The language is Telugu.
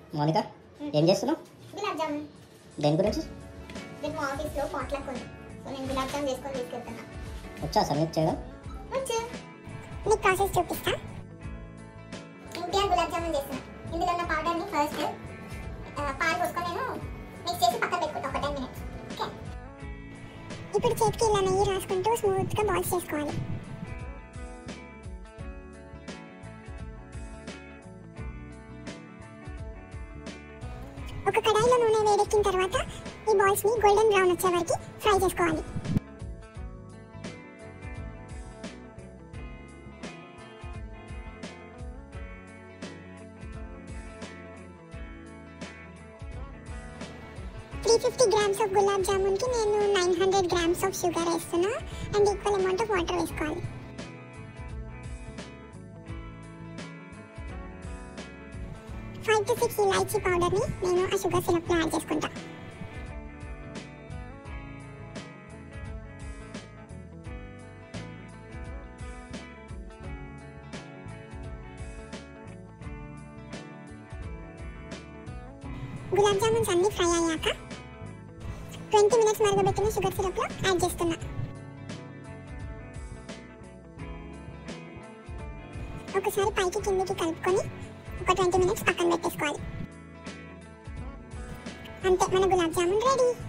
మౌనిక ఏం చేస్తున్నావు గులాబ్ జామున్ దేని గురించి రేపు మా ఆఫీస్లో పాట్లక్ ఉంది సో నేను గులాబ్ జామున్ చేసుకొని తీసుకెళ్తున్నా వచ్చా సబ్మిట్ చేయడం వచ్చు నీకు ప్రాసెస్ చూపిస్తా ఎన్టీఆర్ గులాబ్ జామున్ చేస్తున్నా ఇందులో ఉన్న పౌడర్ని ఫస్ట్ పాలు పోసుకొని నేను మిక్స్ చేసి పక్కన పెట్టుకుంటా ఒక టెన్ మినిట్స్ ఓకే ఇప్పుడు చేతికి ఇలా నెయ్యి రాసుకుంటూ స్మూత్గా బాల్స్ చేసుకోవాలి ఒక కడాయిలో నూనె వేడెక్కిన తర్వాత ఈ బాల్స్ ని గోల్డెన్ బ్రౌన్ వచ్చే వరకు ఫ్రై చేసుకోవాలి three fifty grams of gulab జామున్కి నేను nine hundred grams of sugar వేస్తున్నా and equal amount of water వేసుకోవాలి ఫైవ్ టు సిక్స్ ఇలాచీ పౌడర్ని నేను ఆ షుగర్ సిరప్లో యాడ్ చేసుకుంటా గులాబ్ జామున్స్ అన్ని ఫ్రై అయ్యాక ట్వంటీ మినిట్స్ మరగబెట్టిన షుగర్ సిరప్లో యాడ్ చేస్తున్నా ఒకసారి పైకి కిందికి కలుపుకొని ఒక ట్వంటీ మినిట్స్ పక్కన పెట్టేసుకోవాలి అంతే మన గులాబ్ జామున్ రెడీ